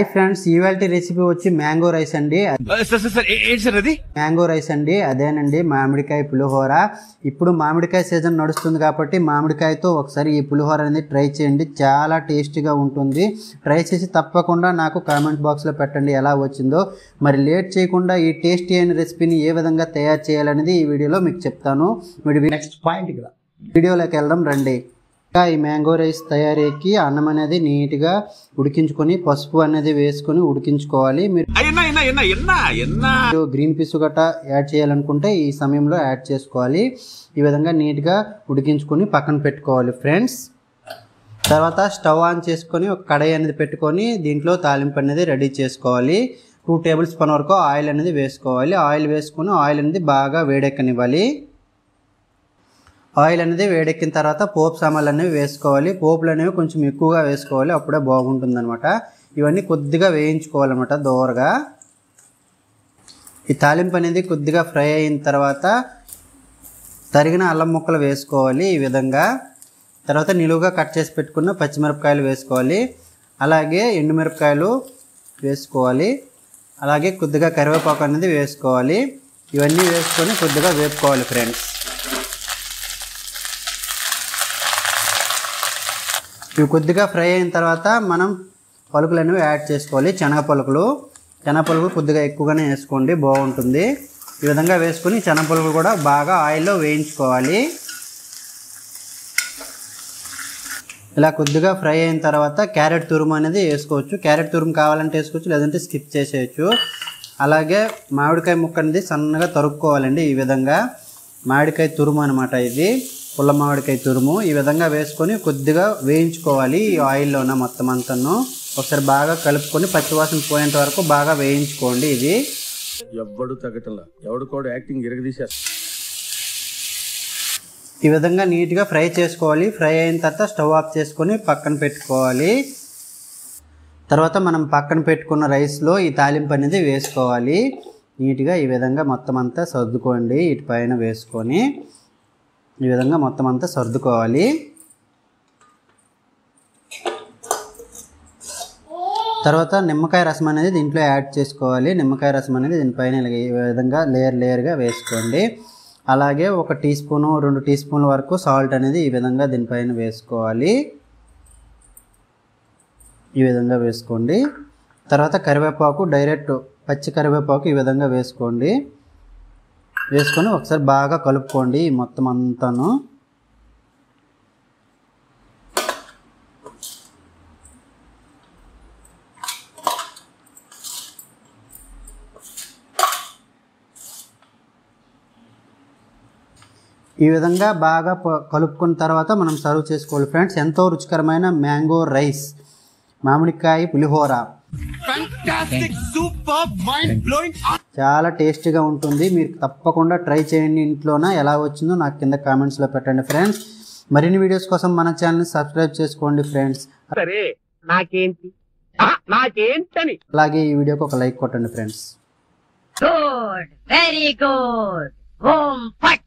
Friends ఇవాళ recipe వచ్చి mango rice అండి సార్ సార్ సార్ ఏ- ఏంటి సార్ అది మ్యాంగో రైస్ అండి అదేనండి మామిడికాయ పులిహోర ఇప్పుడు మామిడికాయ సీజన్ నడుస్తుంది కాబట్టి మామిడికాయతో ఒకసారి ఈ పులిహోర అనేది ట్రై చేయండి చాలా టేస్టీగా ఉంటుంది ట్రై చేసి తప్పకుండా నాకు కామెంట్ బాక్స్లో పెట్టండి ఎలా వచ్చిందో మరి లేట్ చేయకుండా ఈ టేస్టీ అయిన రెసిపీని ఏ విధంగా తయారు చేయాలనేది ఈ వీడియోలో మీకు చెప్తాను మీరు నెక్స్ట్ పాయింట్ వీడియోలోకి వెళ్దాం రండి ఇంకా ఈ మ్యాంగో రైస్ తయారీకి అన్నం అనేది నీట్గా ఉడికించుకొని పసుపు అనేది వేసుకొని ఉడికించుకోవాలి మీరు ఎన్నా ఎన్నా ఎన్నా ఎన్నా ఎన్నా మీరు గ్రీన్ పీస్ గట్ట యాడ్ చేయాలనుకుంటే ఈ సమయంలో యాడ్ చేసుకోవాలి ఈ విధంగా నీట్గా ఉడికించుకొని పక్కన పెట్టుకోవాలి ఫ్రెండ్స్ తర్వాత స్టవ్ ఆన్ చేసుకొని ఒక కడాయి అనేది పెట్టుకొని దీంట్లో తాలింపు అనేది రెడీ చేసుకోవాలి టూ టేబుల్ స్పూన్ వరకు ఆయిల్ అనేది వేసుకోవాలి ఆయిల్ వేసుకొని ఆయిల్ అనేది బాగా వేడెక్కనివ్వాలి ఆయిల్ అనేది వేడెక్కిన తర్వాత పోపు సామాన్లు అనేవి వేసుకోవాలి పోపులు అనేవి కొంచెం ఎక్కువగా వేసుకోవాలి అప్పుడే బాగుంటుందన్నమాట ఇవన్నీ కొద్దిగా వేయించుకోవాలన్నమాట దోరగా ఈ తాలింపు అనేది కొద్దిగా ఫ్రై అయిన తర్వాత తరిగిన అల్లం ముక్కలు వేసుకోవాలి ఈ విధంగా తర్వాత నిలువుగా కట్ చేసి పెట్టుకున్న పచ్చిమిరపకాయలు వేసుకోవాలి అలాగే ఎండుమిరపకాయలు వేసుకోవాలి అలాగే కొద్దిగా కరివేపాకు అనేది వేసుకోవాలి ఇవన్నీ వేసుకొని కొద్దిగా వేపుకోవాలి ఫ్రెండ్స్ ఇవి కొద్దిగా ఫ్రై అయిన తర్వాత మనం పలుకులు అనేవి యాడ్ చేసుకోవాలి శనగ పలుకులు శనగ పలుకులు కొద్దిగా ఎక్కువగానే వేసుకోండి బాగుంటుంది ఈ విధంగా వేసుకొని శనగ పలుకులు కూడా బాగా ఆయిల్లో వేయించుకోవాలి ఇలా కొద్దిగా ఫ్రై అయిన తర్వాత క్యారెట్ తురుము అనేది వేసుకోవచ్చు క్యారెట్ తురుము కావాలంటే వేసుకోవచ్చు లేదంటే స్కిప్ చేసేయచ్చు అలాగే మామిడికాయ ముక్క అనేది సన్నగా తరుక్కోవాలండి ఈ విధంగా మామిడికాయ తురుము అనమాట ఇది పుల్ల మామిడికాయ తురుము ఈ విధంగా వేసుకొని కొద్దిగా వేయించుకోవాలి ఈ ఆయిల్లోన మొత్తం అంతను ఒకసారి బాగా కలుపుకొని పచ్చివాసన పోయేంత వరకు బాగా వేయించుకోండి ఇది ఎవ్వడు తగ్గటంలా ఎవడు కూడా యాక్టింగ్ ఇరగదీశారు ఈ విధంగా నీట్గా ఫ్రై చేసుకోవాలి ఫ్రై అయిన తర్వాత స్టవ్ ఆఫ్ చేసుకొని పక్కన పెట్టుకోవాలి తర్వాత మనం పక్కన పెట్టుకున్న రైస్లో ఈ తాలింపు అనేది వేసుకోవాలి నీట్గా ఈ విధంగా మొత్తం అంతా సర్దుకోండి ఇటు పైన వేసుకొని ఈ విధంగా మొత్తం అంతా సర్దుకోవాలి తర్వాత నిమ్మకాయ రసం అనేది దీంట్లో యాడ్ చేసుకోవాలి నిమ్మకాయ రసం అనేది దీనిపైన ఇలాగ ఈ విధంగా లేయర్ లేయర్గా వేసుకోండి అలాగే ఒక టీ స్పూను రెండు టీ స్పూన్ల వరకు సాల్ట్ అనేది ఈ విధంగా దీనిపైన వేసుకోవాలి ఈ విధంగా వేసుకోండి తర్వాత కరివేపాకు డైరెక్ట్ పచ్చి కరివేపాకు ఈ విధంగా వేసుకోండి వేసుకొని ఒకసారి బాగా కలుపుకోండి ఈ మొత్తం అంతాను ఈ విధంగా బాగా ప- కలుపుకున్న తర్వాత మనం సర్వ్ చేసుకోవాలి ఫ్రెండ్స్ ఎంతో రుచికరమైన మ్యాంగో రైస్ మామిడికాయ పులిహోర సూపర్ మైండ్ బ్లోయింగ్ చాలా టేస్టీగా ఉంటుంది మీరు తప్పకుండా ట్రై చేయండి ఇంట్లోన ఎలా వచ్చిందో నాకు కింద కామెంట్స్లో పెట్టండి ఫ్రెండ్స్ మరిన్ని వీడియోస్ కోసం మన ఛానల్ని సబ్స్క్రైబ్ చేసుకోండి ఫ్రెండ్స్ సరే నాకేంటి ఆ, నాకేంటని అలాగే ఈ వీడియోకి ఒక లైక్ కొట్టండి friends Good. Very good. Boom. Fat.